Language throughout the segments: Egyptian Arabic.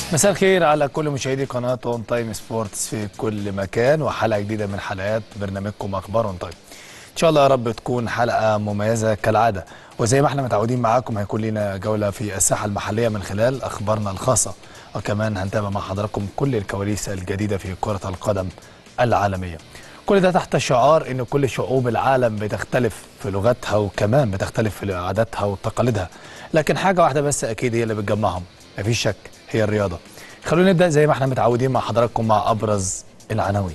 مساء الخير على كل مشاهدي قناة اون تايم سبورتس في كل مكان وحلقة جديدة من حلقات برنامجكم أخبار اون تايم. إن شاء الله يا رب تكون حلقة مميزة كالعادة وزي ما احنا متعودين معاكم هيكون لنا جولة في الساحة المحلية من خلال أخبارنا الخاصة وكمان هنتابع مع حضراتكم كل الكواليس الجديدة في كرة القدم العالمية. كل ده تحت شعار ان كل شعوب العالم بتختلف في لغتها وكمان بتختلف في عاداتها وتقاليدها لكن حاجه واحده بس اكيد هي اللي بتجمعهم مفيش شك هي الرياضه خلونا نبدا زي ما احنا متعودين مع حضراتكم مع ابرز العناوين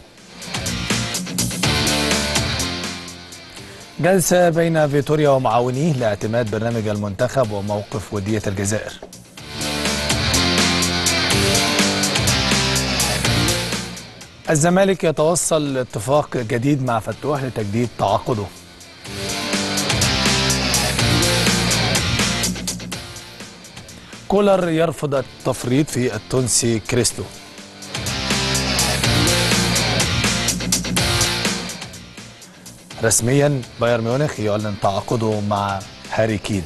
جلسه بين فيتوريا ومعاونيه لاعتماد برنامج المنتخب وموقف وديه الجزائر الزمالك يتوصل لاتفاق جديد مع فتوح لتجديد تعاقده كولر يرفض التفريط في التونسي كريستو رسميا بايرن ميونخ يعلن تعاقده مع هاري كين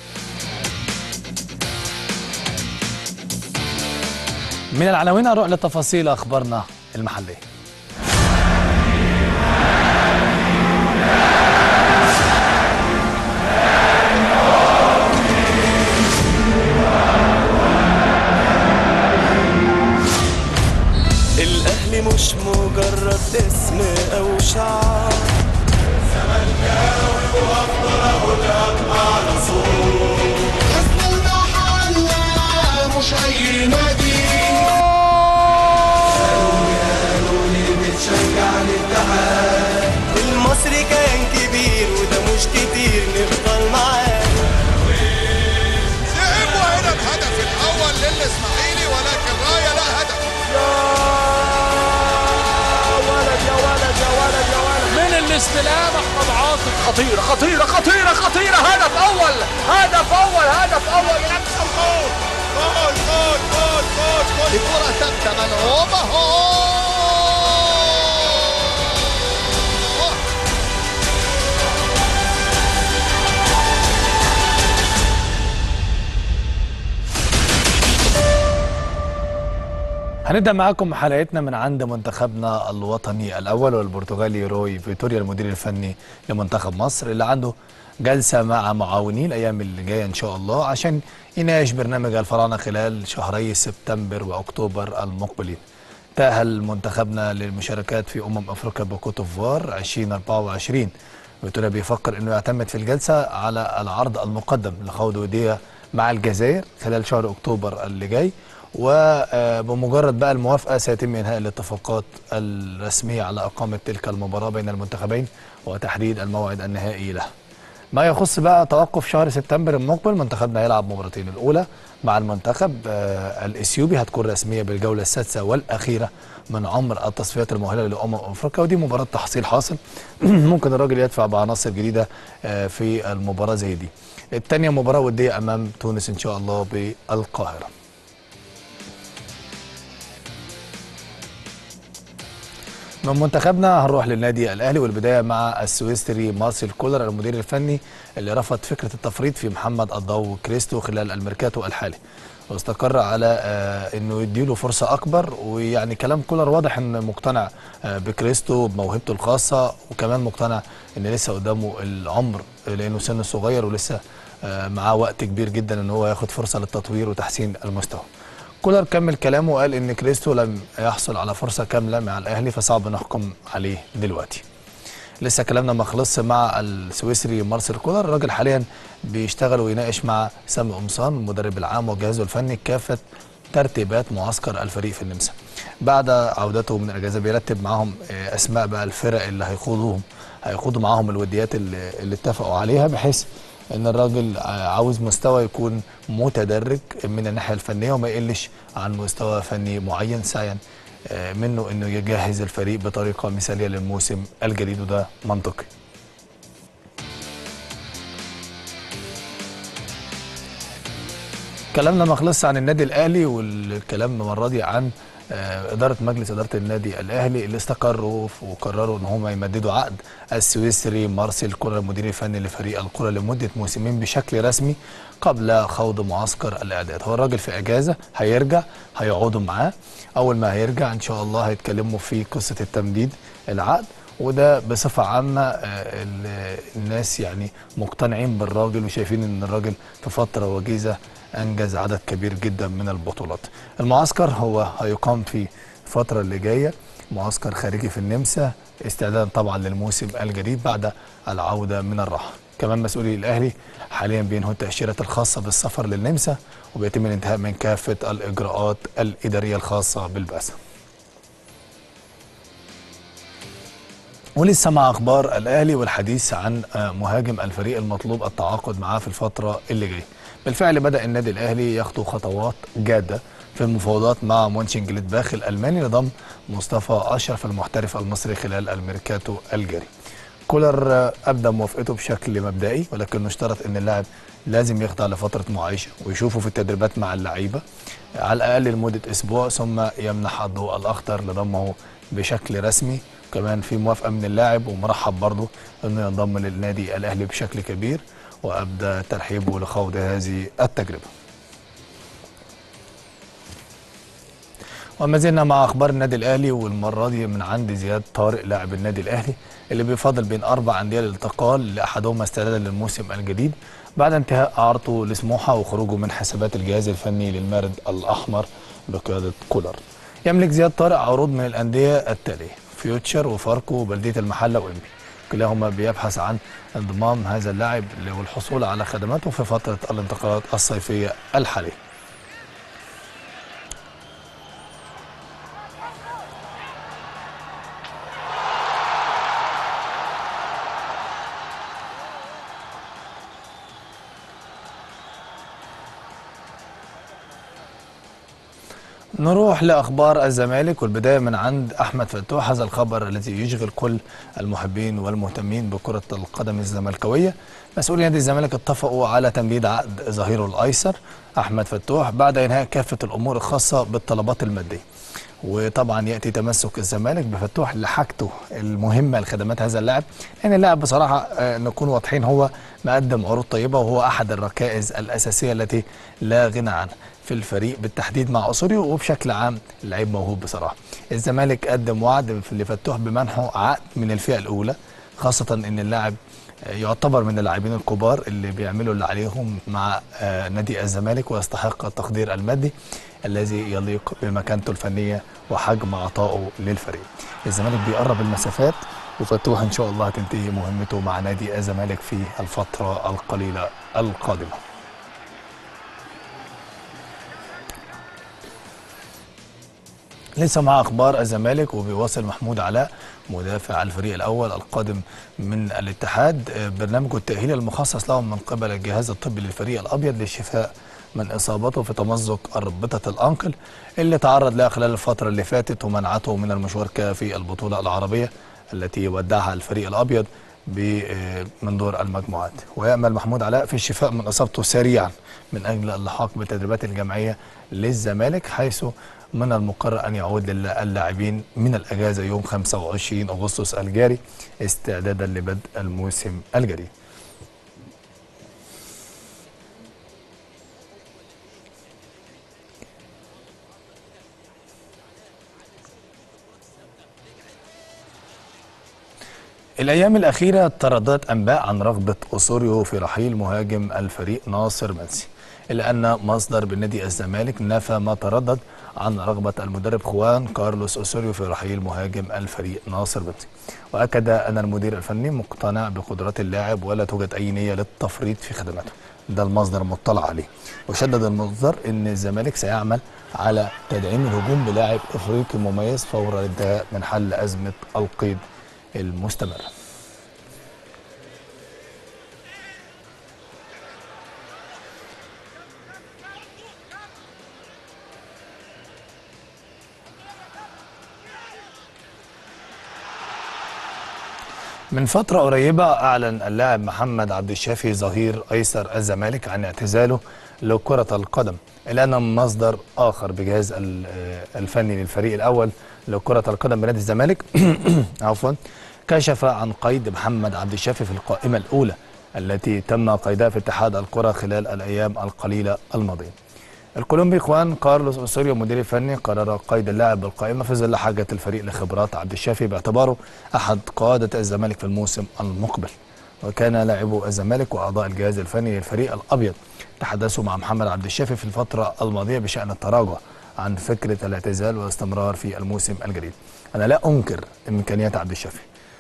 من العناوين نروح لتفاصيل اخبارنا المحليه الأهلي مش مجرد اسم أو شعار اسم المحلة مش أي نادي المصري كان كبير وده مش كتير نفضل معاه لعبوا هنا الهدف الاول للاسماعيلي ولكن رايه لا هدف من الاستلام احمد عاطف خطيره خطيره خطيره خطيره هدف اول هدف اول هدف اول يكسب جول جول جول جول جول جول الكره ثابته ملعوبه هو هنبدا معاكم حلقتنا من عند منتخبنا الوطني الاول والبرتغالي روي فيتوريا المدير الفني لمنتخب مصر اللي عنده جلسه مع معاونيه الايام اللي جايه ان شاء الله عشان يناقش برنامج الفراعنه خلال شهري سبتمبر واكتوبر المقبلين. تأهل منتخبنا للمشاركات في امم افريقيا بكوتوفوار 2024 فيتوريا بيفكر انه يعتمد في الجلسه على العرض المقدم لخوض وديه مع الجزائر خلال شهر اكتوبر اللي جاي وبمجرد بقى الموافقه سيتم انهاء الاتفاقات الرسميه على اقامه تلك المباراه بين المنتخبين وتحديد الموعد النهائي لها. ما يخص بقى توقف شهر سبتمبر المقبل منتخبنا هيلعب مباراتين الاولى مع المنتخب آه الاثيوبي هتكون رسميه بالجوله السادسه والاخيره من عمر التصفيات المؤهله لامم افريقيا ودي مباراه تحصيل حاصل ممكن الراجل يدفع بعناصر جديده آه في المباراه زي دي. الثانيه مباراه وديه امام تونس ان شاء الله بالقاهره. من منتخبنا هنروح للنادي الاهلي والبدايه مع السويسري مارسيل كولر المدير الفني اللي رفض فكره التفريط في محمد الضو كريستو خلال الميركاتو الحالي واستقر على آه انه يديله فرصه اكبر ويعني كلام كولر واضح انه مقتنع آه بكريستو بموهبته الخاصه وكمان مقتنع ان لسه قدامه العمر لانه سنه صغير ولسه آه معاه وقت كبير جدا ان هو ياخد فرصه للتطوير وتحسين المستوى. كولر كمل كلامه وقال ان كريستو لم يحصل على فرصه كامله مع الاهلي فصعب نحكم عليه دلوقتي. لسه كلامنا ما خلصش مع السويسري مارسيل كولر الراجل حاليا بيشتغل ويناقش مع سامي قمصان المدرب العام وجهازه الفني كافه ترتيبات معسكر الفريق في النمسا. بعد عودته من الاجازه بيرتب معاهم اسماء بقى الفرق اللي هيخوضوهم هيخوضوا معاهم الوديات اللي, اللي اتفقوا عليها بحيث ان الراجل عاوز مستوى يكون متدرج من الناحيه الفنيه وما يقلش عن مستوى فني معين سعيا منه انه يجهز الفريق بطريقه مثاليه للموسم الجديد وده منطقي. كلامنا ما خلصش عن النادي الاهلي والكلام المره دي عن آه، اداره مجلس اداره النادي الاهلي اللي استقروا ف- وقرروا ان هم يمددوا عقد السويسري مارسيل كولر المدير الفني لفريق الكره لمده موسمين بشكل رسمي قبل خوض معسكر الاعداد هو الراجل في اجازه هيرجع هيقعدوا معاه اول ما هيرجع ان شاء الله هيتكلموا في قصه التمديد العقد وده بصفة عامة آه، ال- الناس يعني مقتنعين بالراجل وشايفين ان الراجل في فترة وجيزة انجز عدد كبير جدا من البطولات المعسكر هو هيقام في الفترة اللي جاية معسكر خارجي في النمسا استعدادا طبعا للموسم الجديد بعد العودة من الراحة كمان مسؤولي الاهلي حاليا بينهوا التأشيرات الخاصة بالسفر للنمسا وبيتم الانتهاء من كافة الاجراءات الادارية الخاصة بالبعثة ولسه مع اخبار الاهلي والحديث عن آه، مهاجم الفريق المطلوب التعاقد معاه في الفتره اللي جايه. بالفعل بدا النادي الاهلي يخطو خطوات جاده في المفاوضات مع مونشن جليدباخ الالماني لضم مصطفى اشرف المحترف المصري خلال الميركاتو الجاري. كولر آه، ابدى موافقته بشكل مبدئي ولكنه اشترط ان اللاعب لازم يخضع لفتره معايشه ويشوفه في التدريبات مع اللعيبه على الاقل لمده اسبوع ثم يمنح الضوء الاخضر لضمه بشكل رسمي كمان في موافقه من اللاعب ومرحب برضه انه ينضم للنادي الاهلي بشكل كبير وابدى ترحيبه لخوض هذه التجربه. وما زلنا مع اخبار النادي الاهلي والمره دي من عند زياد طارق لاعب النادي الاهلي اللي بيفضل بين اربع انديه للانتقال لاحدهما استعدادا للموسم الجديد بعد انتهاء اعارته لسموحه وخروجه من حسابات الجهاز الفني للمارد الاحمر بقياده كولر. يملك زياد طارق عروض من الانديه التاليه فيوتشر وفاركو وبلديه المحله وانبي كلاهما بيبحث عن انضمام هذا اللاعب والحصول على خدماته في فتره الانتقالات الصيفيه الحاليه. نروح لاخبار الزمالك والبدايه من عند احمد فتوح هذا الخبر الذي يشغل كل المحبين والمهتمين بكره القدم الزملكاويه مسؤولي نادي الزمالك اتفقوا على تمديد عقد ظهيره الايسر احمد فتوح بعد انهاء كافه الامور الخاصه بالطلبات الماديه وطبعا ياتي تمسك الزمالك بفتوح لحاجته المهمه لخدمات هذا اللاعب لان اللاعب بصراحه آه، نكون واضحين هو مقدم عروض طيبه وهو احد الركائز الاساسيه التي لا غنى عنها في الفريق بالتحديد مع اسوريو وبشكل عام لعيب موهوب بصراحه الزمالك قدم وعد لفتوح بمنحه عقد من الفئه الاولى خاصه ان اللاعب يعتبر من اللاعبين الكبار اللي بيعملوا اللي عليهم مع آه، نادي الزمالك ويستحق التقدير المادي الذي يليق بمكانته الفنيه وحجم عطائه للفريق. الزمالك بيقرب المسافات وفتوح ان شاء الله هتنتهي مهمته مع نادي الزمالك في الفتره القليله القادمه. لسه مع اخبار الزمالك وبيواصل محمود علاء مدافع الفريق الاول القادم من الاتحاد آه، برنامجه التاهيلي المخصص له من قبل الجهاز الطبي للفريق الابيض للشفاء من اصابته في تمزق اربطه الانقل اللي تعرض لها خلال الفتره اللي فاتت ومنعته من المشاركه في البطوله العربيه التي ودعها الفريق الابيض ب- آه، من دور المجموعات ويامل محمود علاء في الشفاء من اصابته سريعا من اجل اللحاق بالتدريبات الجماعيه للزمالك حيث من المقرر ان يعود لل- اللاعبين من الاجازه يوم 25 اغسطس الجاري استعدادا لبدء الموسم الجديد. الأيام الأخيرة ترددت أنباء عن رغبة أوسوريو في رحيل مهاجم الفريق ناصر منسي إلا أن مصدر بنادي الزمالك نفى ما تردد عن رغبة المدرب خوان كارلوس أوسوريو في رحيل مهاجم الفريق ناصر منسي وأكد أن المدير الفني مقتنع بقدرات اللاعب ولا توجد أي نية للتفريط في خدماته ده المصدر مطلع عليه وشدد المصدر أن الزمالك سيعمل على تدعيم الهجوم بلاعب إفريقي مميز فور الانتهاء من حل أزمة القيد المستمرة من فترة قريبة أعلن اللاعب محمد عبد الشافي ظهير أيسر الزمالك عن اعتزاله لكرة القدم إلا أن مصدر آخر بجهاز ال- آه، الفني للفريق الأول لكرة القدم بنادي الزمالك عفوا كشف عن قيد محمد عبد الشافي في القائمة الأولى التي تم قيدها في اتحاد الكرة خلال الأيام القليلة الماضية الكولومبي خوان كارلوس اوسوريو مدير الفني قرر قيد اللاعب بالقائمه في ظل حاجه الفريق لخبرات عبد الشافي باعتباره احد قاده الزمالك في الموسم المقبل وكان لاعبو الزمالك واعضاء الجهاز الفني للفريق الابيض تحدثوا مع محمد عبد الشافي في الفتره الماضيه بشان التراجع عن فكره الاعتزال والاستمرار في الموسم الجديد انا لا انكر امكانيات عبد الشافي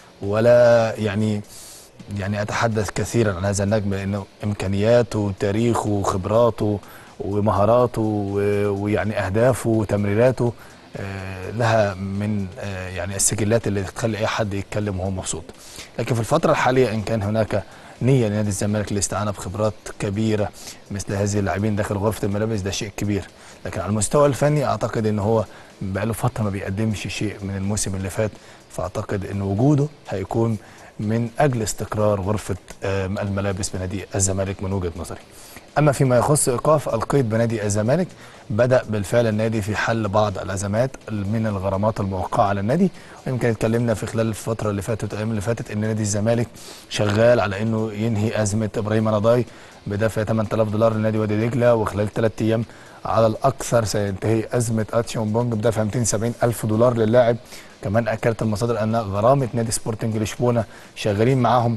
ولا يعني يعني اتحدث كثيرا عن هذا النجم لانه امكانياته وتاريخه وخبراته ومهاراته و- ويعني اهدافه وتمريراته آه، لها من آه، يعني السجلات اللي تخلي اي حد يتكلم وهو مبسوط لكن في الفتره الحاليه ان كان هناك نيه لنادي الزمالك للاستعانه بخبرات كبيره مثل هذه اللاعبين داخل غرفه الملابس ده شيء كبير لكن على المستوى الفني اعتقد ان هو بقاله فتره ما بيقدمش شيء من الموسم اللي فات فاعتقد ان وجوده هيكون من اجل استقرار غرفه آه، الملابس بنادي الزمالك من وجهه نظري. اما فيما يخص ايقاف القيد بنادي الزمالك بدا بالفعل النادي في حل بعض الازمات من الغرامات الموقعه على النادي ويمكن اتكلمنا في خلال الفتره اللي فاتت والايام اللي فاتت ان نادي الزمالك شغال على انه ينهي ازمه ابراهيم رضاي بدفع 8000 دولار لنادي وادي دجله وخلال ثلاث ايام على الاكثر سينتهي ازمه اتشيون بونج بدفع 270 الف دولار للاعب كمان اكدت المصادر ان غرامه نادي سبورتنج لشبونه شغالين معاهم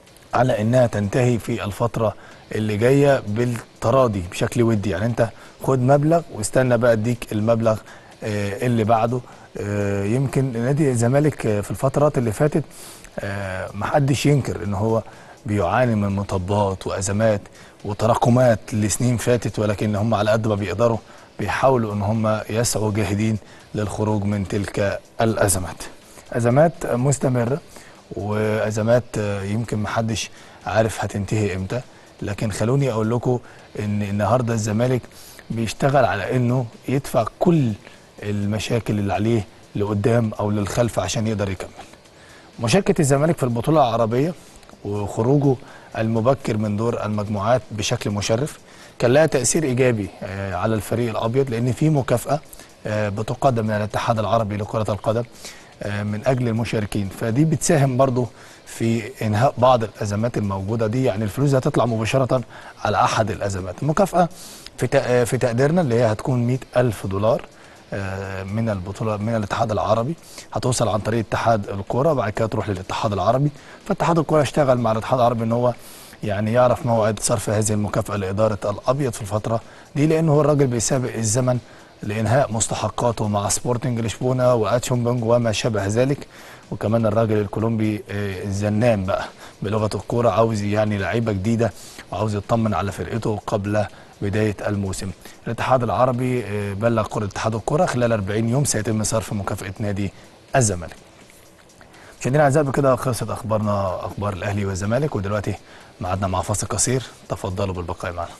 على انها تنتهي في الفتره اللي جايه بالتراضي بشكل ودي يعني انت خد مبلغ واستنى بقى اديك المبلغ آه، اللي بعده آه، يمكن نادي الزمالك آه، في الفترات اللي فاتت آه، محدش ينكر ان هو بيعاني من مطبات وازمات وتراكمات لسنين فاتت ولكن هم على قد ما بيقدروا بيحاولوا ان هم يسعوا جاهدين للخروج من تلك الازمات ازمات مستمره وازمات آه، يمكن محدش عارف هتنتهي امتى لكن خلوني اقول لكم ان النهارده الزمالك بيشتغل على انه يدفع كل المشاكل اللي عليه لقدام او للخلف عشان يقدر يكمل مشاركه الزمالك في البطوله العربيه وخروجه المبكر من دور المجموعات بشكل مشرف كان لها تاثير ايجابي آه، على الفريق الابيض لان في مكافاه آه، بتقدم من الاتحاد العربي لكره القدم آه، من اجل المشاركين فدي بتساهم برضو في انهاء بعض الازمات الموجوده دي يعني الفلوس هتطلع مباشره على احد الازمات المكافاه في تق- آه، في تقديرنا اللي هي هتكون 100 الف دولار آه، من البطوله من الاتحاد العربي هتوصل عن طريق اتحاد الكوره بعد كده تروح للاتحاد العربي فاتحاد الكوره اشتغل مع الاتحاد العربي ان هو يعني يعرف موعد صرف هذه المكافاه لاداره الابيض في الفتره دي لانه هو الراجل بيسابق الزمن لانهاء مستحقاته مع سبورتنج لشبونه واتشومبونج وما شابه ذلك وكمان الراجل الكولومبي آه، الزنان بقى بلغه الكوره عاوز يعني لعيبه جديده وعاوز يطمن على فرقته قبل بدايه الموسم. الاتحاد العربي آه، بلغ قرى اتحاد الكره خلال 40 يوم سيتم صرف مكافاه نادي الزمالك. مشاهدينا الاعزاء بكده خلصت اخبارنا اخبار الاهلي والزمالك ودلوقتي ميعادنا مع فاصل قصير تفضلوا بالبقاء معنا.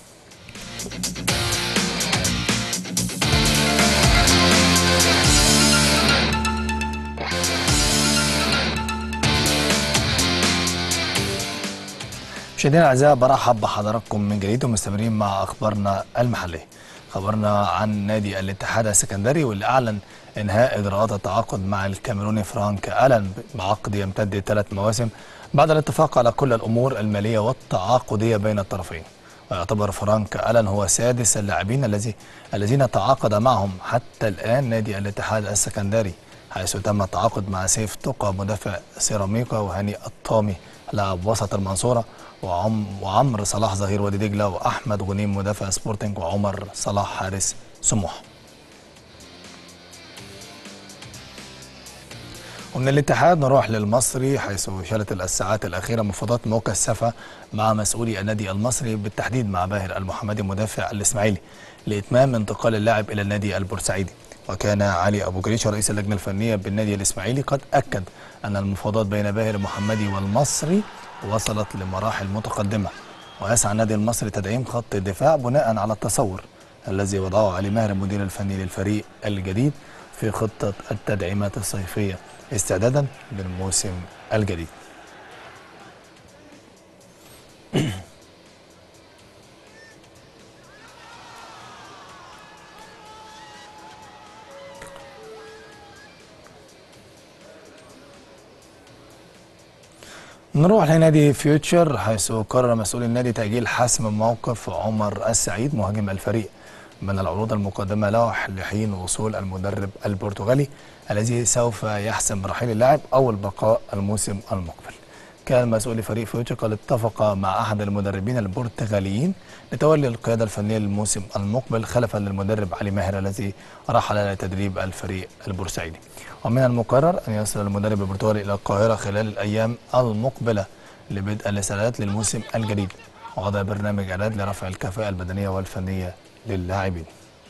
مشاهدينا الاعزاء برحب بحضراتكم من جديد ومستمرين مع اخبارنا المحليه. خبرنا عن نادي الاتحاد السكندري واللي اعلن انهاء اجراءات التعاقد مع الكاميروني فرانك الان بعقد يمتد ثلاث مواسم بعد الاتفاق على كل الامور الماليه والتعاقديه بين الطرفين. ويعتبر فرانك الان هو سادس اللاعبين الذي الذين تعاقد معهم حتى الان نادي الاتحاد السكندري حيث تم التعاقد مع سيف تقى مدافع سيراميكا وهاني الطامي لاعب وسط المنصوره وعم وعمرو صلاح ظهير وادي دجله واحمد غنيم مدافع سبورتنج وعمر صلاح حارس سموحه. ومن الاتحاد نروح للمصري حيث شالت الساعات الأخيرة مفاوضات مكثفة مع مسؤولي النادي المصري بالتحديد مع باهر المحمدي مدافع الإسماعيلي لإتمام انتقال اللاعب إلى النادي البورسعيدي وكان علي أبو جريشة رئيس اللجنة الفنية بالنادي الإسماعيلي قد أكد أن المفاوضات بين باهر المحمدي والمصري وصلت لمراحل متقدمة ويسعى النادي المصري تدعيم خط الدفاع بناء على التصور الذي وضعه علي ماهر المدير الفني للفريق الجديد في خطة التدعيمات الصيفية استعدادا للموسم الجديد نروح لنادي فيوتشر حيث قرر مسؤول النادي تأجيل حسم موقف عمر السعيد مهاجم الفريق من العروض المقدمة له لحين وصول المدرب البرتغالي الذي سوف يحسم رحيل اللاعب أو البقاء الموسم المقبل كان مسؤول فريق فيوتشر قد اتفق مع أحد المدربين البرتغاليين لتولي القيادة الفنية للموسم المقبل خلفا للمدرب علي ماهر الذي رحل لتدريب الفريق البورسعيدي ومن المقرر أن يصل المدرب البرتغالي إلى القاهرة خلال الأيام المقبلة لبدء الاستعدادات للموسم الجديد ووضع برنامج إعداد لرفع الكفاءة البدنية والفنية للاعبين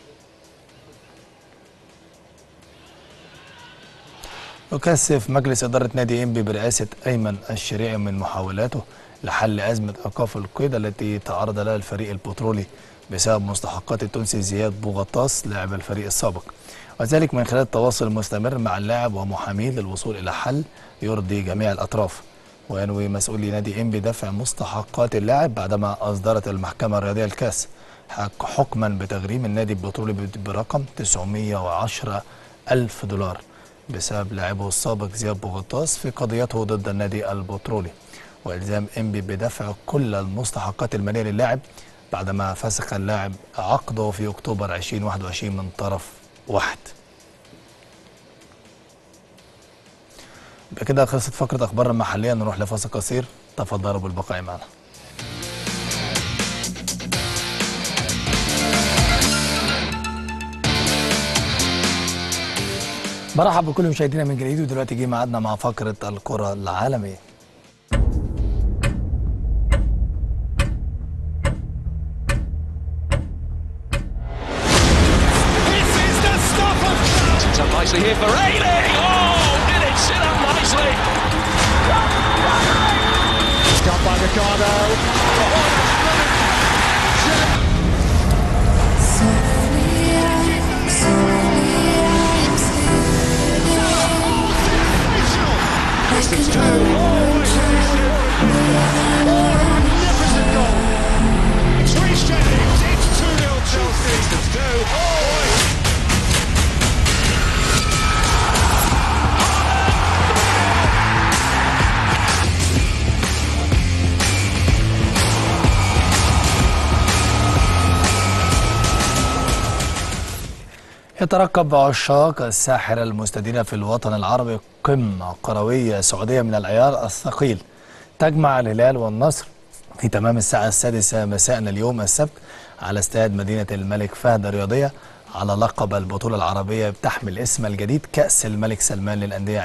يكثف مجلس إدارة نادي إنبي برئاسة أيمن الشريعي من محاولاته لحل أزمة إيقاف القيد التي تعرض لها الفريق البترولي بسبب مستحقات التونسي زياد بوغطاس لاعب الفريق السابق وذلك من خلال التواصل المستمر مع اللاعب ومحاميه للوصول إلى حل يرضي جميع الأطراف وينوي مسؤولي نادي إنبي دفع مستحقات اللاعب بعدما أصدرت المحكمة الرياضية الكاس حك- حكما بتغريم النادي البترولي برقم 910 ألف دولار بسبب لاعبه السابق زياد بوغطاس في قضيته ضد النادي البترولي والزام انبي بدفع كل المستحقات الماليه للاعب بعدما فسخ اللاعب عقده في اكتوبر 2021 من طرف واحد. بكده خلصت فقره اخبارنا المحليه نروح لفاصل قصير تفضلوا بالبقاء معنا. برحب بكل مشاهدينا من جديد ودلوقتي جه ميعادنا مع فقره الكره العالميه. This is the stuff of It's up nicely here for Ailey. Oh, did it sit up nicely? Got by Ricardo. It's reached Jennings. It's 2 0 Chelsea. Let's go. Oh, يترقب عشاق الساحرة المستديرة في الوطن العربي قمة كروية سعودية من العيار الثقيل تجمع الهلال والنصر في تمام الساعة السادسة مساء اليوم السبت على استاد مدينة الملك فهد الرياضية على لقب البطولة العربية بتحمل اسم الجديد كأس الملك سلمان للأندية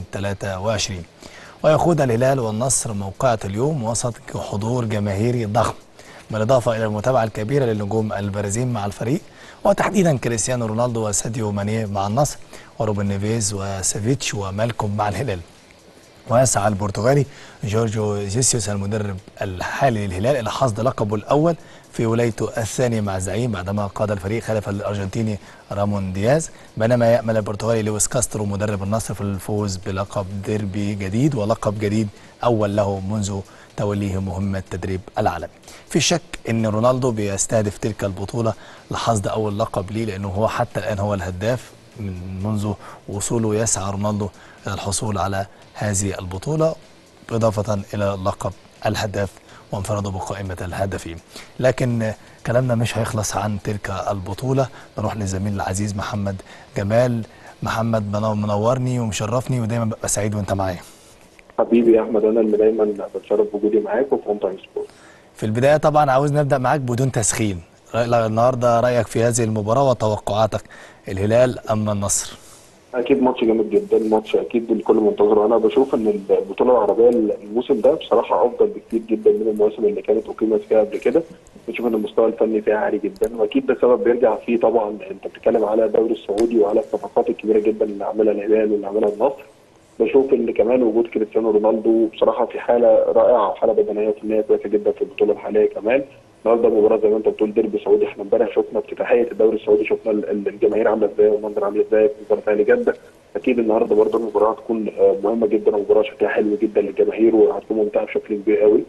2023 ويخوض الهلال والنصر موقعة اليوم وسط حضور جماهيري ضخم بالإضافة إلى المتابعة الكبيرة للنجوم البارزين مع الفريق وتحديدا كريستيانو رونالدو وساديو ماني مع النصر وروبن نيفيز وسافيتش ومالكوم مع الهلال ويسعى البرتغالي جورجو جيسيوس المدرب الحالي للهلال الى حصد لقبه الاول في ولايته الثانيه مع الزعيم بعدما قاد الفريق خلف الارجنتيني رامون دياز بينما يامل البرتغالي لويس كاسترو مدرب النصر في الفوز بلقب ديربي جديد ولقب جديد اول له منذ توليه مهمه تدريب العالم. في شك ان رونالدو بيستهدف تلك البطوله لحصد اول لقب ليه لانه هو حتى الان هو الهداف من منذ وصوله يسعى رونالدو الى الحصول على هذه البطوله اضافه الى لقب الهداف وانفرادوا بقائمه الهدافين. لكن كلامنا مش هيخلص عن تلك البطوله نروح لزميل العزيز محمد جمال محمد منو- منورني ومشرفني ودايما ببقى سعيد وانت معايا. حبيبي يا احمد انا اللي دايما بتشرف بوجودي معاك وفي اون تايم سبورت في البدايه طبعا عاوز نبدا معاك بدون تسخين. رأي- النهارده رايك في هذه المباراه وتوقعاتك الهلال ام النصر؟ اكيد ماتش جامد جدا ماتش اكيد الكل منتظره انا بشوف ان البطوله العربيه الموسم ده بصراحه افضل بكتير جدا من المواسم اللي كانت اقيمت فيها قبل كده بشوف ان المستوى الفني فيها عالي جدا واكيد ده سبب بيرجع فيه طبعا انت بتتكلم على الدوري السعودي وعلى الصفقات الكبيره جدا اللي عملها الهلال واللي عملها النصر بشوف ان كمان وجود كريستيانو رونالدو بصراحه في حاله رائعه وحاله بدنيه فنيه كويسه جدا في البطوله الحاليه كمان النهارده مباراه زي ما انت بتقول ديربي سعودي احنا امبارح شفنا افتتاحيه الدوري السعودي شفنا ال- ال- الجماهير عامله ازاي والمنظر عامل ازاي في مباراه اهلي جده اكيد النهارده برضه المباراه هتكون آه، مهمه جدا ومباراه شكلها حلو جدا للجماهير وهتكون ممتعه بشكل كبير قوي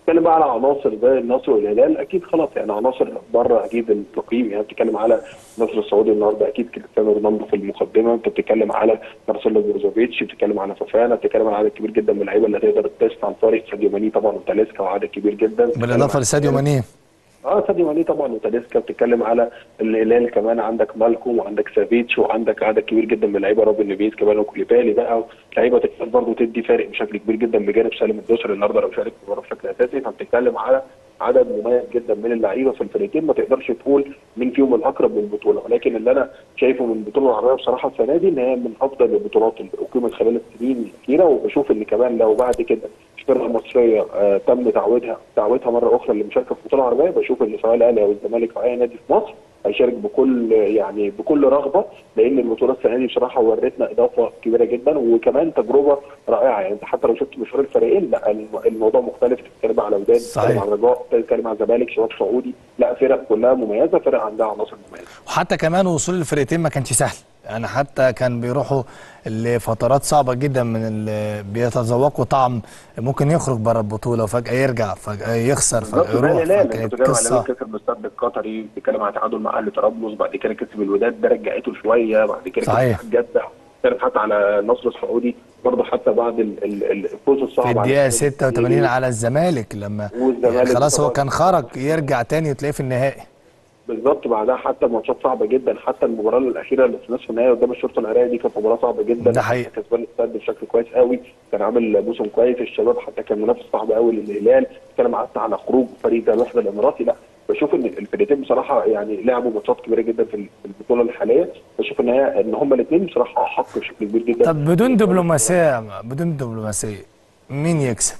بتتكلم بقى على عناصر زي النصر والهلال اكيد خلاص يعني عناصر بره اكيد التقييم يعني بتتكلم على النصر السعودي النهارده اكيد كريستيانو رونالدو في المقدمه انت بتتكلم على مارسيلو بروزوفيتش بتتكلم على فافانا بتتكلم على عدد كبير جدا من اللعيبه اللي تقدر تست عن طريق ساديو ماني طبعا وتاليسكا وعدد كبير جدا بتتكلم بالاضافه على- لساديو ماني اه ساديو ماني طبعا وتاليسكا بتتكلم على الهلال كمان عندك مالكوم وعندك سافيتش وعندك عدد كبير جدا من اللعيبه روبن نيفيز كمان وكوليبالي بقى لعيبه تقدر برضه تدي فارق بشكل كبير جدا بجانب سالم الدوسري النهارده لو شارك في المباراه بشكل اساسي فبتتكلم على عدد مميز جدا من اللعيبه في الفريقين ما تقدرش تقول مين فيهم الاقرب للبطوله ولكن اللي انا شايفه من البطوله العربيه بصراحه السنه دي ان هي من افضل البطولات اللي اقيمت خلال السنين الاخيره وبشوف ان كمان لو بعد كده الفرقه المصريه آه تم تعويضها تعويضها مره اخرى للمشاركه في البطوله العربيه بشوف ان سواء الاهلي او الزمالك او اي نادي في مصر هيشارك بكل يعني بكل رغبه لان البطوله السنه دي بصراحه ورتنا اضافه كبيره جدا وكمان تجربه رائعه يعني انت حتى لو شفت مشوار الفريقين لا الم- الموضوع مختلف تتكلم على وداد صحيح. تتكلم على رجاء تتكلم على زمالك شباب سعودي لا فرق كلها مميزه فرق عندها عناصر مميزه وحتى كمان وصول الفرقتين ما كانش سهل يعني حتى كان بيروحوا لفترات صعبه جدا من اللي بيتذوقوا طعم ممكن يخرج بره البطوله وفجاه يرجع فجاه يخسر بالظبط فجاه ده يروح الهلال انت فكانت بتتكلم على قصه الهلال كسب الاستاد القطري بتتكلم على تعادل مع اهلي طرابلس بعد كده كسب الوداد ده رجعته شويه بعد كده صحيح. كسب جده كانت حتى على النصر السعودي برضه حتى بعد ال- ال- ال- الفوز الصعب في على الدقيقه السعودي. 86 على الزمالك لما والزمالك يعني خلاص هو طبعاً. كان خرج يرجع تاني وتلاقيه في النهائي بالظبط بعدها حتى ماتشات صعبه جدا حتى المباراه الاخيره اللي في نصف النهائي قدام الشرطه العراقيه دي كانت مباراه صعبه جدا ده حقيقي. كسبان الاستاد بشكل كويس قوي كان عامل موسم كويس الشباب حتى كان منافس صعب قوي للهلال بتتكلم حتى على خروج فريق زي الوحده الاماراتي لا بشوف ان الفرقتين بصراحه يعني لعبوا ماتشات كبيره جدا في في البطوله الحاليه بشوف ان هي ان هم الاثنين بصراحه احق بشكل كبير جدا طب بدون دبلوماسيه بدون دبلوماسيه مين يكسب؟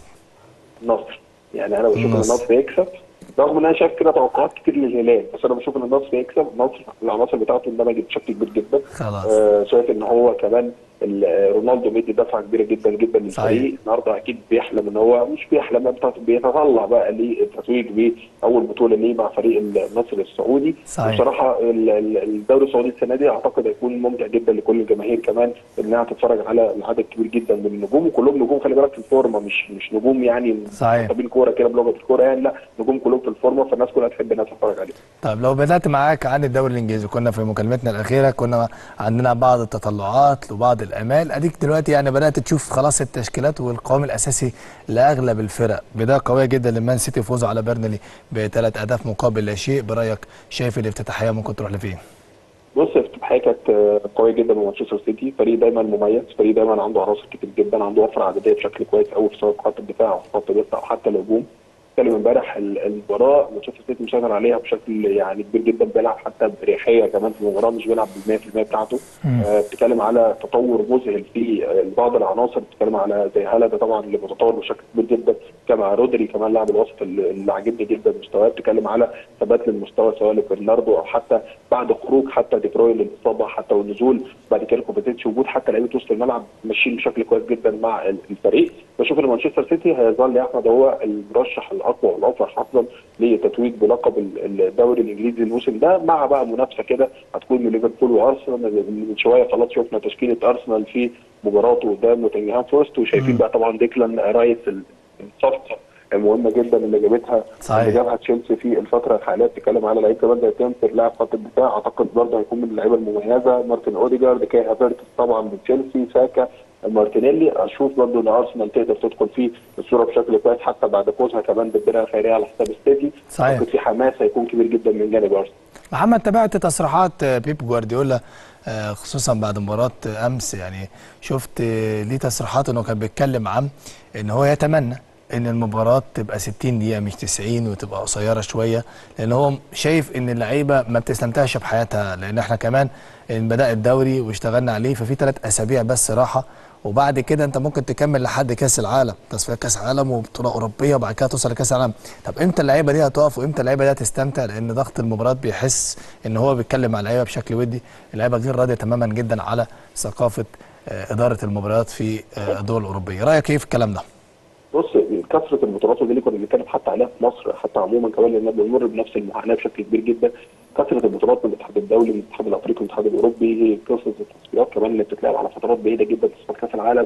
النصر يعني انا بشوف ان النصر. النصر يكسب رغم ان انا شايف كده توقعات كتير للهلال بس انا بشوف ان النصر يكسب النصر العناصر بتاعته اندمجت بشكل كبير جدا خلاص. آه شايف ان هو كمان ال- آه، رونالدو مدي دفعه كبيره جدا جدا صحيح. للفريق النهارده اكيد بيحلم ان هو مش بيحلم بيت- بيتطلع بقى للتتويج باول بطوله ليه مع فريق النصر السعودي صحيح. بصراحه ال- ال- الدوري السعودي السنه دي اعتقد هيكون ممتع جدا لكل الجماهير كمان انها تتفرج على عدد كبير جدا من النجوم وكلهم نجوم خلي بالك في الفورمه مش مش نجوم يعني صحيح. طابين كوره كده بلغه الكوره يعني لا نجوم كلهم في الفورمه فالناس كلها تحب انها تتفرج عليهم طيب لو بدأت معاك عن الدوري الإنجليزي كنا في مكالمتنا الأخيرة كنا عندنا بعض التطلعات وبعض الآمال أديك دلوقتي يعني بدأت تشوف خلاص التشكيلات والقوام الأساسي لأغلب الفرق بداية قوية جدا لمان سيتي فوزوا على بيرنلي بثلاث أهداف مقابل لا شيء برأيك شايف الافتتاحية ممكن تروح لفين؟ بص افتتاحيه كانت آه، قويه جدا من مانشستر سيتي فريق دايما مميز فريق دايما عنده عناصر كتير جدا عنده وفره عدديه بشكل كويس قوي في سواء في خط الدفاع او في خط الوسط او حتى الهجوم اتكلم امبارح ال- المباراه مانشستر سيتي مسيطر عليها بشكل يعني كبير جدا بيلعب حتى باريحيه كمان في المباراه مش بيلعب بال 100% بتاعته آه، بتتكلم على تطور مذهل في آه، بعض العناصر بتتكلم على زي هالاند طبعا اللي متطور بشكل كبير جدا بتتكلم على رودري كمان لاعب الوسط اللي اللي عاجبني جدا مستواه بتتكلم على ثبات للمستوى سواء لبرناردو او حتى بعد خروج حتى دي بروين للاصابه حتى والنزول بعد كده كوفيتيتش وجود حتى لعيبه وسط الملعب ماشيين بشكل كويس جدا مع ال- الفريق بشوف ان مانشستر سيتي هيظل يا احمد هو المرشح الاقوى والاوفر حظا للتتويج بلقب ال- الدوري الانجليزي الموسم ده مع بقى منافسه كده هتكون من ليفربول وارسنال من شويه خلاص شفنا تشكيله ارسنال في مباراته قدام نوتنجهام فورست وشايفين بقى طبعا ديكلان رايس ال- الصفقه المهمه جدا اللي جابتها صحيح. اللي جابها تشيلسي في الفتره الحاليه بتتكلم على لعيب كمان زي تيمبر لاعب خط الدفاع اعتقد برضه هيكون من اللعيبه المميزه مارتن اوديجارد كاي هافرتس طبعا من تشيلسي ساكا مارتينيلي اشوف برضه ان ارسنال تقدر تدخل في الصوره بشكل كويس حتى بعد فوزها كمان بالدرع الخيريه على حساب السيتي صحيح. اعتقد في حماس هيكون كبير جدا من جانب ارسنال محمد تابعت تصريحات بيب جوارديولا آه، خصوصا بعد مباراة أمس يعني شفت آه، ليه تصريحات إنه كان بيتكلم عن إن هو يتمنى إن المباراة تبقى 60 دقيقة مش 90 وتبقى قصيرة شوية لأن هو شايف إن اللعيبة ما بتستمتعش بحياتها لأن إحنا كمان إن بدأ الدوري واشتغلنا عليه ففي ثلاث أسابيع بس راحة وبعد كده انت ممكن تكمل لحد كاس العالم تصفيات كاس العالم وبطوله اوروبيه وبعد كده توصل لكاس العالم طب امتى اللعيبه دي هتقف وامتى اللعيبه دي هتستمتع لان ضغط المباريات بيحس ان هو بيتكلم مع اللعيبه بشكل ودي اللعيبه غير راضيه تماما جدا على ثقافه آه، اداره المباريات في آه، الدول الاوروبيه رايك ايه في الكلام ده بص كثره البطولات ودي اللي كنا بنتكلم حتى عليها في مصر حتى عموما كمان لان بنمر بنفس المعاناه بشكل كبير جدا كثره البطولات من الاتحاد الدولي من الاتحاد الافريقي من الاتحاد الاوروبي قصه التصفيات كمان اللي بتتلعب على فترات بعيده جدا تصفيات كاس العالم وبعد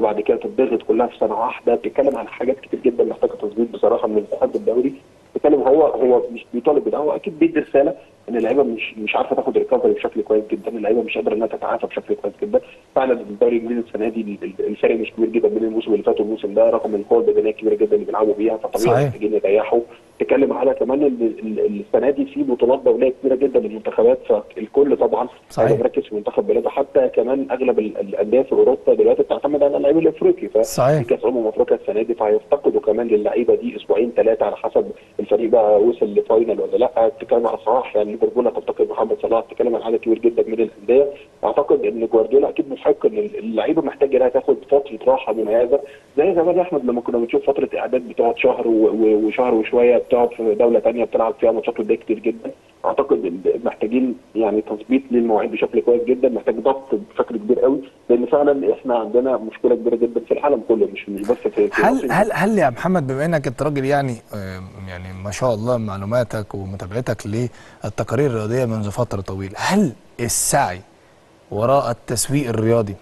وبعد كده تتضغط كلها في سنه واحده بتتكلم عن حاجات كتير جدا محتاجه تظبيط بصراحه من الاتحاد الدولي بتتكلم هو هو مش بيطالب بده هو اكيد بيدي رساله ان اللعيبه مش مش عارفه تاخد ريكفري بشكل كويس جدا اللعيبه مش قادره انها تتعافى بشكل كويس جدا فعلا الدوري الانجليزي السنه دي ال- ال- الفرق مش كبير جدا بين الموسم اللي فات والموسم ده رقم القوه البدنيه كبيره جدا اللي بيلعبوا بيها فطبيعي صحيح. محتاجين يريحوا تتكلم على كمان ان ال- ال- السنه دي في بطولات دوليه كبيره جدا للمنتخبات فالكل طبعا صحيح. هيبقى مركز في منتخب بلاده حتى كمان اغلب ال- الانديه في اوروبا دلوقتي بتعتمد على اللعيب الافريقي ف صحيح. في كاس امم افريقيا السنه دي فهيفتقدوا كمان للعيبه دي اسبوعين ثلاثه على حسب الفريق بقى وصل لفاينل ولا لا بتتكلم على صلاح يعني ليفربول هتفتقد محمد صلاح بتتكلم عن عدد كبير جدا من الانديه اعتقد ان جوارديولا اكيد محق ان اللعيبه محتاجه انها تاخد فتره راحه مميزه زي زمان يا احمد لما كنا بنشوف فتره اعداد بتقعد شهر و- و- وشهر وشويه بتقعد في دوله ثانيه بتلعب فيها ماتشات وديه كتير جدا اعتقد إن محتاجين يعني تظبيط للمواعيد بشكل كويس جدا محتاج ضغط بشكل كبير قوي لان فعلا احنا عندنا مشكله كبيره جدا في العالم كله مش مش بس في في هل مصر. هل هل يا محمد بما انك انت راجل يعني آه، يعني ما شاء الله معلوماتك ومتابعتك للتقارير الرياضيه منذ فتره طويله هل السعي وراء التسويق الرياضي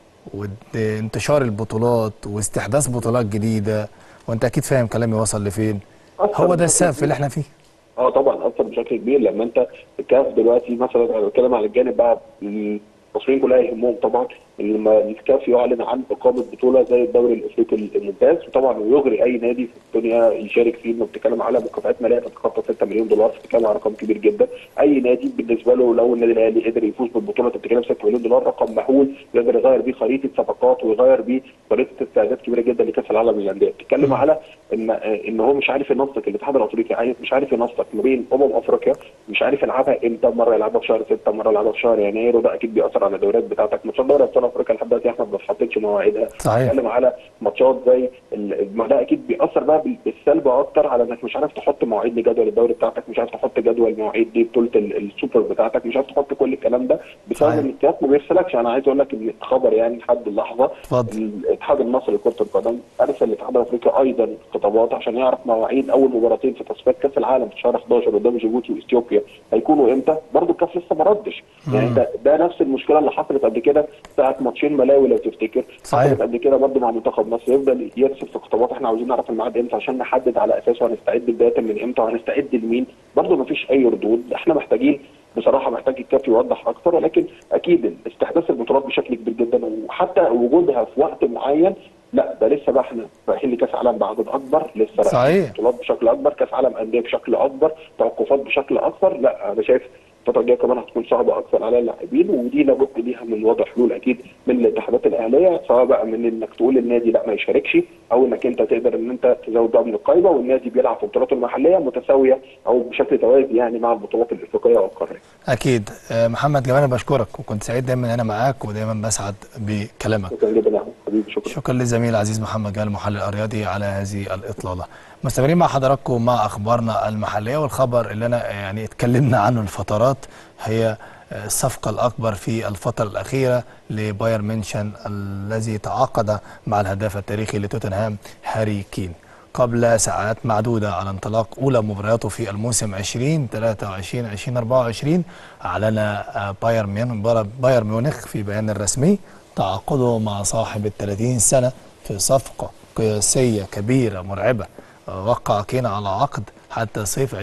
وانتشار البطولات واستحداث بطولات جديده وانت اكيد فاهم كلامي وصل لفين هو ده السقف اللي احنا فيه اه طبعا اثر بشكل كبير لما انت الكاف دلوقتي مثلا انا بتكلم على الجانب بقى المصريين كلها يهمهم طبعا ان لما الكاف يعلن عن اقامه بطوله زي الدوري الافريقي الممتاز وطبعا ويغري اي نادي في الدنيا يشارك فيه انه بتتكلم على مكافآت ماليه تتخطى 6 مليون دولار بتتكلم على رقم كبير جدا اي نادي بالنسبه له لو النادي الاهلي قدر يفوز بالبطوله انت بتتكلم 6 مليون دولار رقم مهول يقدر يغير بيه خريطه صفقات ويغير بيه خريطه استعداد كبيره جدا لكاس العالم للانديه بتتكلم على ان ان هو مش عارف ينسق الاتحاد الافريقي عايز مش عارف ينسق ما بين امم افريقيا مش عارف يلعبها امتى مره يلعبها في شهر 6 مره يلعبها في شهر يناير وده اكيد بيأثر على الدوريات بتاعتك ماتشات دوري ابطال افريقيا لحد دلوقتي يا احمد ما اتحطتش مواعيدها صحيح. بتتكلم على ماتشات زي ال- ما ده اكيد بيأثر بقى بال- بالسلب اكتر على انك مش عارف تحط مواعيد لجدول الدوري بتاعتك مش عارف تحط جدول مواعيد دي بطوله ال- السوبر بتاعتك مش عارف تحط كل الكلام ده بسبب صحيح. ان الكاف ما بيرسلكش انا عايز اقول لك ان خبر يعني لحد اللحظه اتفضل. الاتحاد المصري لكره القدم ارسل للاتحاد الافريقي ايضا خطابات عشان يعرف مواعيد اول مباراتين في تصفيات كاس العالم في شهر 11 قدام جيبوتي واثيوبيا هيكونوا امتى؟ برضه الكاف لسه ما ردش يعني ده, ده نفس المشكله اللي حصلت قبل كده ساعه ماتشين ملاوي لو تفتكر صحيح. حصلت قبل كده برضه مع منتخب مصر يفضل يرسل في خطابات احنا عاوزين نعرف الميعاد امتى عشان نحدد على اساسه هنستعد بدايه من امتى وهنستعد لمين برضه ما فيش اي ردود احنا محتاجين بصراحه محتاج الكاف يوضح اكتر ولكن اكيد استحداث البطولات بشكل كبير جدا وحتى وجودها في وقت معين لا ده لسه بقى احنا رايحين لكاس عالم بعدد اكبر لسه رايحين صحيح. بطولات بشكل اكبر كاس عالم انديه بشكل اكبر توقفات بشكل اكثر لا انا شايف الفتره الجايه كمان هتكون صعبه اكثر على اللاعبين ودي لابد ليها من وضع حلول اكيد من الاتحادات الاهليه سواء بقى من انك تقول النادي لا ما يشاركش او انك انت تقدر ان انت تزود بقى من القايمه والنادي بيلعب في بطولاته المحليه متساويه او بشكل توازي يعني مع البطولات الافريقيه والقاريه. اكيد آه، محمد جمال انا بشكرك وكنت سعيد دايما انا معاك ودايما بسعد بكلامك شكرا جدا يا أحمد. حبيبي شكرا. شكرا للزميل العزيز محمد جمال المحلل الرياضي على هذه الاطلاله مستمرين مع حضراتكم مع اخبارنا المحليه والخبر اللي انا يعني اتكلمنا عنه الفترات هي آه، الصفقه الاكبر في الفتره الاخيره لبايرن ميونشن الذي تعاقد مع الهداف التاريخي لتوتنهام هاري كين قبل ساعات معدودة على انطلاق أولى مبارياته في الموسم 20 23 20 24 أعلن آه، بايرن ميون- بايرن ميونخ في بيان رسمي تعاقده مع صاحب ال 30 سنة في صفقة قياسية كبيرة مرعبة آه، وقع كين على عقد حتى صيف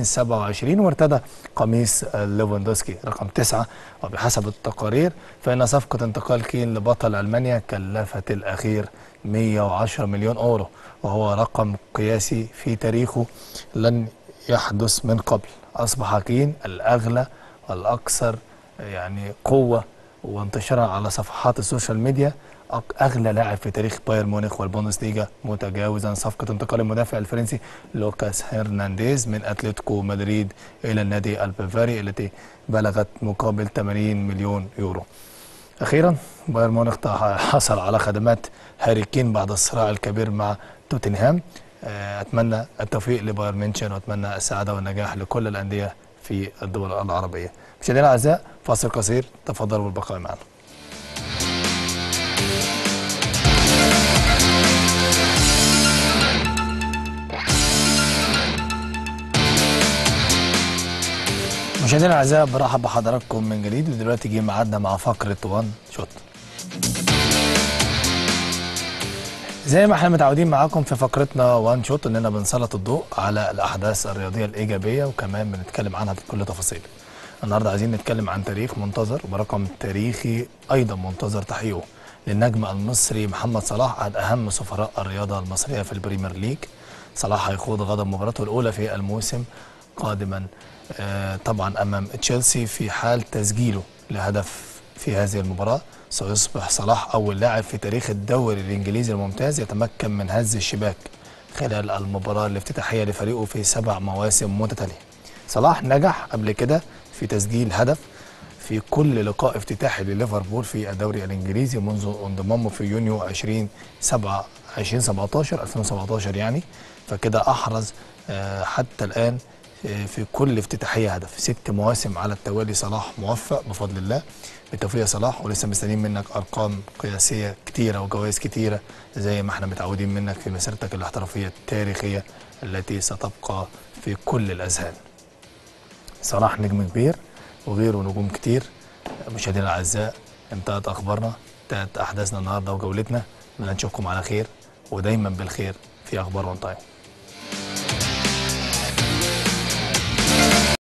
2027 وارتدى قميص آه، ليفاندوسكي رقم تسعة وبحسب التقارير فإن صفقة انتقال كين لبطل ألمانيا كلفت الأخير 110 مليون أورو وهو رقم قياسي في تاريخه لن يحدث من قبل أصبح كين الأغلى والأكثر يعني قوة وانتشارا على صفحات السوشيال ميديا أق- اغلى لاعب في تاريخ بايرن ميونخ والبوندسليجا متجاوزا صفقه انتقال المدافع الفرنسي لوكاس هرنانديز من اتلتيكو مدريد الى النادي البافاري التي بلغت مقابل 80 مليون يورو. اخيرا بايرن ميونخ تع- حصل على خدمات هاري كين بعد الصراع الكبير مع توتنهام آه، اتمنى التوفيق لبايرن ميونشن واتمنى السعاده والنجاح لكل الانديه في الدول العربيه. مشاهدينا الاعزاء فاصل قصير تفضلوا بالبقاء معنا. مشاهدينا الاعزاء برحب بحضراتكم من جديد ودلوقتي جه ميعادنا مع فقره وان شوت زي ما احنا متعودين معاكم في فقرتنا وان شوت اننا بنسلط الضوء على الاحداث الرياضيه الايجابيه وكمان بنتكلم عنها بكل تفاصيل. النهارده عايزين نتكلم عن تاريخ منتظر ورقم تاريخي ايضا منتظر تحقيقه للنجم المصري محمد صلاح احد اهم سفراء الرياضه المصريه في البريمير ليج. صلاح هيخوض غدا مباراته الاولى في الموسم قادما آه، طبعا امام تشيلسي في حال تسجيله لهدف في هذه المباراه سيصبح صلاح اول لاعب في تاريخ الدوري الانجليزي الممتاز يتمكن من هز الشباك خلال المباراه الافتتاحيه لفريقه في سبع مواسم متتاليه. صلاح نجح قبل كده في تسجيل هدف في كل لقاء افتتاحي لليفربول في الدوري الانجليزي منذ انضمامه في يونيو 2007 2017 2017 يعني فكده احرز آه، حتى الان آه، في كل افتتاحيه هدف ست مواسم على التوالي صلاح موفق بفضل الله بالتوفيق يا صلاح ولسه مستنيين منك ارقام قياسيه كتيره وجوائز كتيره زي ما احنا متعودين منك في مسيرتك الاحترافيه التاريخيه التي ستبقى في كل الاذهان صلاح نجم كبير وغيره نجوم كتير مشاهدينا الاعزاء انتهت اخبارنا انتهت احداثنا النهارده وجولتنا نشوفكم على خير ودايما بالخير في اخبار اون تايم